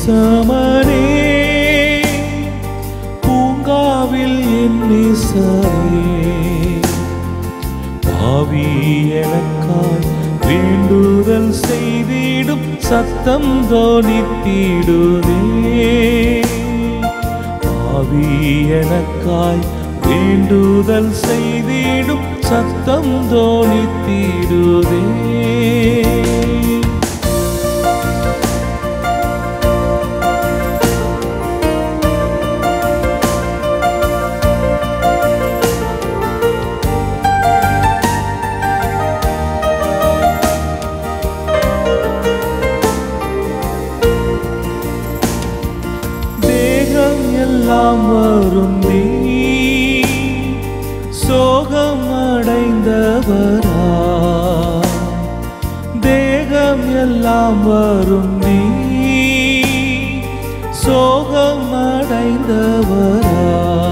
கெட்சமனே பூங்காவில் என் நேசரே பாவி எனக்காய் வேண்டுதல் செய்திடும் சத்தம் தோனித்திடுதே பாவி எனக்காய் வேண்டுதல் செய்திடும் சத்தம் தோனித்திடுதே தேகம் எல்லாம் வருந்தி சோகம் அடைந்தவரா தேகம் எல்லாம் வருந்தி சோகம் அடைந்தவரா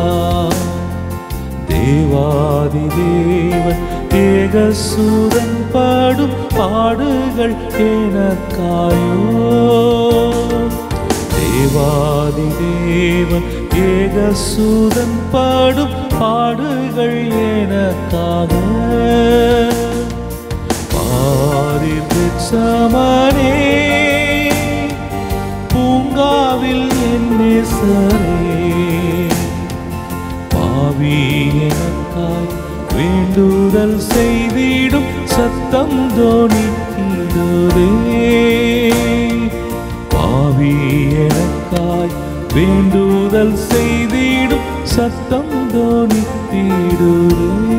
தேவாதி தேவன் ஏகசூரன் பாடும் பாடுகள் எனக்காயோ தேவாதி தேவன் ஏகசூதன் பாடும் பாடுகள் எனக்காக பாரிற்கு சமனே பூங்காவில் என் நேசரே பாவி எனக்காய் வேண்டுதல் செய்திடும் சத்தம் தோணித்திடுதே பாவி எனக்காய் வேண்டுதல் செய்திடும் சத்தம் தோணித்திடுதே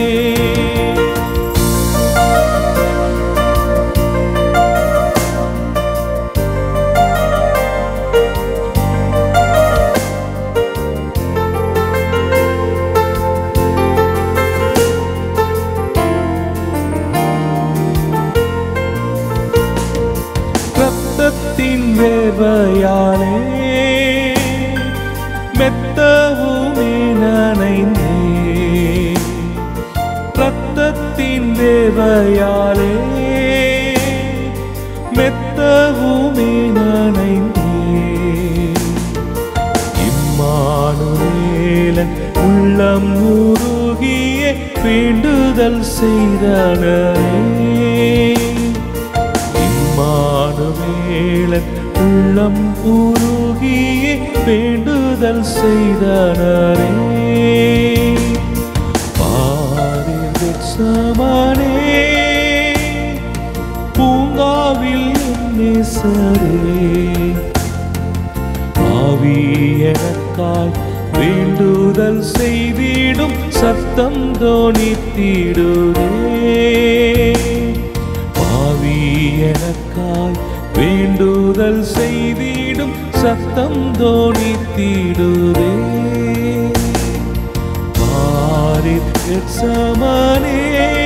ரத்தத்தின் வேர்வையாலே மெத்தவுமே நனைந்தே ரத்தத்தின் வேர்வையாலே மெத்தவுமே நனைந்தே இம்மானுவேலன் உள்ளம் உருகிய வேண்டுதல் செய்தனரே இம்மானுவேலன் உள்ளம் உருகிய வேண்டுதல் செய்தனரே பாரில் சமனே பூங்காவில் என் நேசரே ஆவி எனக்காய் வேண்டுதல் செய்திடும் சத்தம் தோணித்திடுதே பாவி எனக்காய் வேண்டுதல் செய்திடும் சத்தம் தோணித்திடுதே பாரிற் சமனே